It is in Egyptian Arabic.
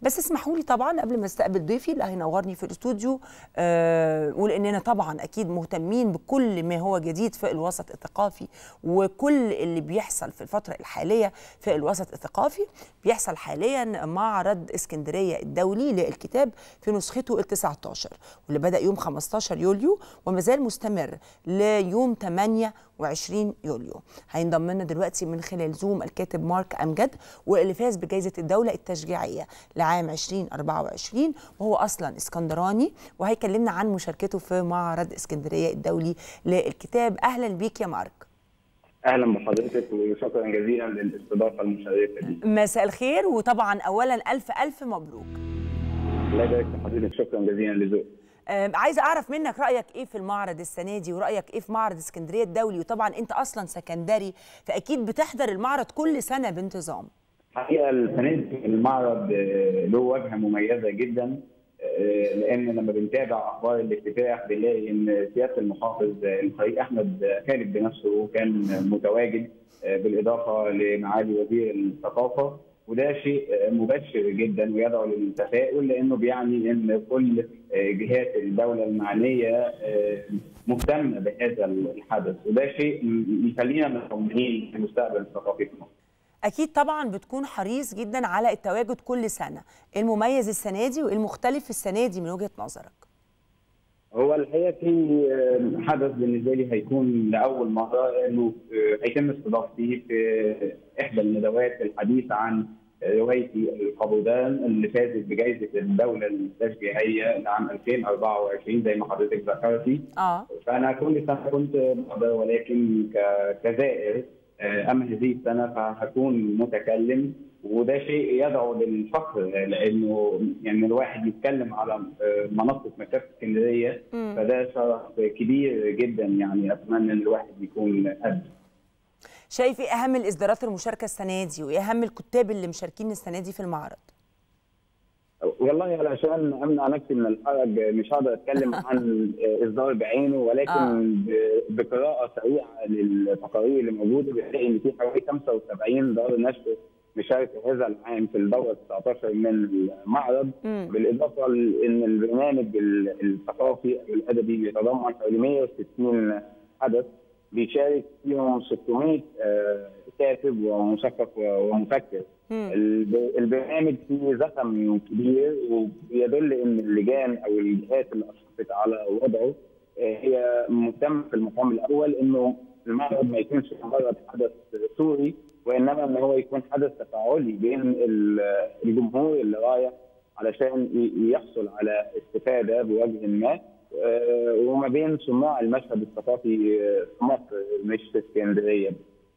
بس اسمحوا لي طبعا قبل ما استقبل ضيفي اللي هينورني في الاستوديو أه ولاننا طبعا اكيد مهتمين بكل ما هو جديد في الوسط الثقافي وكل اللي بيحصل في الفتره الحاليه في الوسط الثقافي بيحصل حاليا معرض اسكندريه الدولي للكتاب في نسخته ال 19 واللي بدا يوم 15 يوليو وما زال مستمر ليوم 28 يوليو هينضم لنا دلوقتي من خلال زوم الكاتب مارك امجد واللي فاز بجائزه الدوله التشجيعيه لعام 2024 وهو اصلا اسكندراني وهيكلمنا عن مشاركته في معرض اسكندريه الدولي للكتاب اهلا بيك يا مارك اهلا بحضرتك وشكرا جزيلا للاستضافه المشرفه دي مساء الخير وطبعا اولا الف الف مبروك الله يبارك في حضرتك شكرا جزيلا لذوقك عايزه اعرف منك رايك ايه في المعرض السنه دي ورايك ايه في معرض اسكندريه الدولي وطبعا انت اصلا سكندري فاكيد بتحضر المعرض كل سنه بانتظام الحقيقه السنه دي المعرض له وجهه مميزه جدا لان لما بنتابع اخبار الافتتاح بنلاقي ان سياده المحافظ الفريق احمد خالد بنفسه كان متواجد بالاضافه لمعالي وزير الثقافه وده شيء مبشر جدا ويدعو للتفاؤل لانه بيعني ان كل جهات الدوله المعنيه مهتمه بهذا الحدث وده شيء يخلينا مطمئنين في المستقبل الثقافي في مصر. اكيد طبعا بتكون حريص جدا على التواجد كل سنه المميز السنه دي والمختلف السنه دي من وجهه نظرك هو الحقيقه في حدث بالنسبه لي هيكون لاول مره انه هيتم استضافتي في احدى الندوات الحديثه عن روايتي القبودان اللي فازت بجائزه الدوله التشجيعيه لعام 2024 زي ما حضرتك ذكرتي اه فانا كل سنه كنت بحضر ولكن كزائر اما هذه السنه فهكون متكلم وده شيء يدعو للفخر لانه يعني الواحد يتكلم على منصه مكتبه اسكندريه فده شرف كبير جدا يعني اتمنى ان الواحد يكون قد شايف ايه اهم الاصدارات المشاركه السنه دي وايه اهم الكتاب اللي مشاركين السنه دي في المعرض؟ والله علشان امنع نفسي من الحرج مش هقدر اتكلم عن اصدار بعينه ولكن آه. بقراءه سريعه للتقارير اللي موجوده بنلاقي ان في حوالي 75 دار نشر مشاركه هذا العام في الدوره 19 من المعرض م. بالاضافه لان البرنامج الثقافي او الادبي بيتضمن حوالي 160 حدث بيشارك فيهم 600 كاتب ومثقف ومفكر البرنامج فيه زخم كبير ويدل ان اللجان او الجهات اللي اشرفت على وضعه هي مهتمه في المقام الاول انه المعرض ما يكونش مجرد حدث سوري وانما ان هو يكون حدث تفاعلي بين الجمهور اللي رايح علشان يحصل على استفاده بوجه ما وما بين صناع المشهد الثقافي في مصر مش في اسكندريه